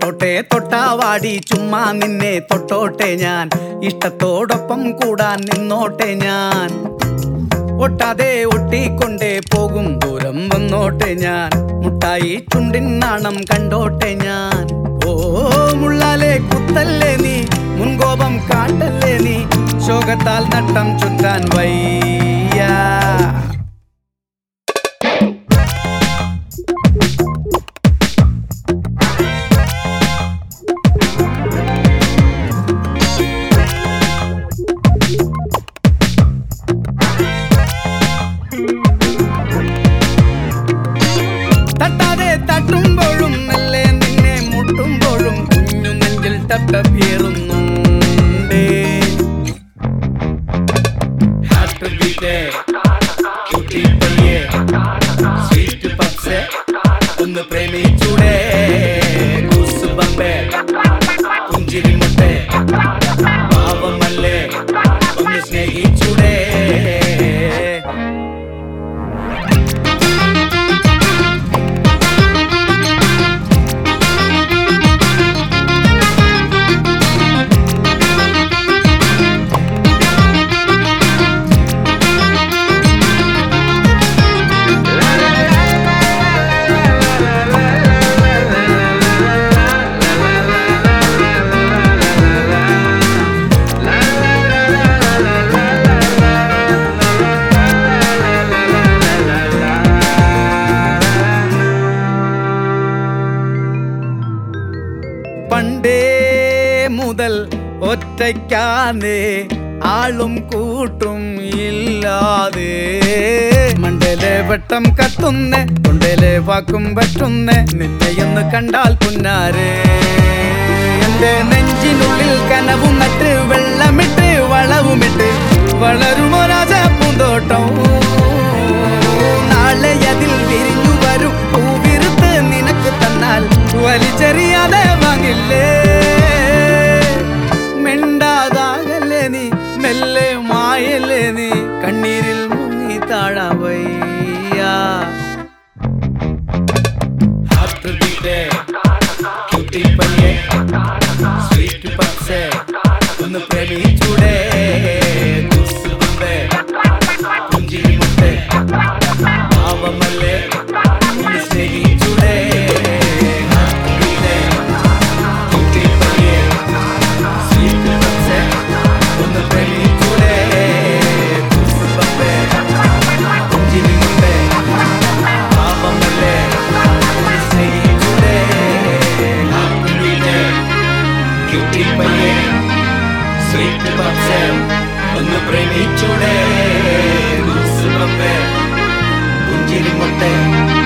തൊട്ടോട്ടെ തൊട്ടാവാടി ചുമ്മാ നിന്നെ തൊട്ടോട്ടെ ഞാൻ ഇഷ്ടത്തോടൊപ്പം കൂടാൻ നിന്നോട്ടെ ഞാൻ ഒട്ടാതെ ഒട്ടിക്കൊണ്ടേ പോകും ദൂരം വന്നോട്ടെ ഞാൻ മുട്ടായി ചുണ്ടിൻ നാണം കണ്ടോട്ടെ ഞാൻ ഓ മുള്ളാലെ കുത്തല്ലേ നീ മുൻകോപം കാട്ടല്ലേ നീ ശോകത്താൽ നട്ടം ചുറ്റാൻ വയ്യ തട്ടാതെ തട്ടുമ്പോഴും മെല്ലെ നിന്നെ മുട്ടുമ്പോഴും കുഞ്ഞു നെഞ്ചിൽ ടപ്പേറുന്നുണ്ടേ ഹാർട്ട് ബീറ്റ് കുട്ടി പയ്യെ സ്വീറ്റ് പപ്സ് ഒന്ന് പ്രേമിച്ചൂടെ കുസുബമ്പേ പുഞ്ചിരി മുട്ടേ പാവമല്ലേ ഒന്ന് സ്നേഹിച്ചൂടെ പണ്ടേ മുതൽ ഒറ്റയ്ക്കാന്നേ ആളും കൂട്ടും ഇല്ലാതെ മണ്ടയിലെ വെട്ടം കത്തുന്നേ തൊണ്ടയിലെ വാക്കും പറ്റുന്നേ നിന്നെയൊന്ന് കണ്ടാൽ പുന്നാരേ എന്റെ നെഞ്ചിനുള്ളിൽ കനവും നട്ട് വെള്ളമിട്ട് വളവുമിട്ട് വളരുമോ രാജ പൂന്തോട്ടം നാളെ അതിൽ വിരിഞ്ഞു വരും പൂവിരുത്ത് നിനക്ക് തന്നാൽ വലിച്ചെറിയാതെ വാങ്ങില്ലേ മിണ്ടാതാകല്ലേ നീ മെല്ലെ മായല്ലേ നീ കണ്ണീരിൽ മുങ്ങി താഴവയ്യ ഹാർട്ട് ബീറ്റ് കുട്ടിപ്പയ്യെ സ്വീറ്റ് പപ്സ് ഒന്ന് പ്രേമിച്ചൂടെ കുസുമ്പേ പുഞ്ചിരി മുട്ടേ പാവമല്ലേ ഒന്ന് സ്നേഹിച്ചൂടെ ഹാർട്ട് ബീറ്റ് കുട്ടിപ്പയ്യെ സ്വീറ്റ് പപ്സ് ഒന്ന് പ്രേമിച്ചൂടെ കുസുമ്പേ പുഞ്ചിരി മുട്ടേ പാവമല്ലേ ഒന്ന് സ്നേഹിച്ചൂടെ ഹാർട്ട് ബീറ്റ് കുട്ടിപ്പയ്യെ സ്വീറ്റ് പപ്സ് ഒന്ന് പ്രേമിച്ചൂടെ കുസുമ്പേ പുഞ്ചിരി മുട്ടേ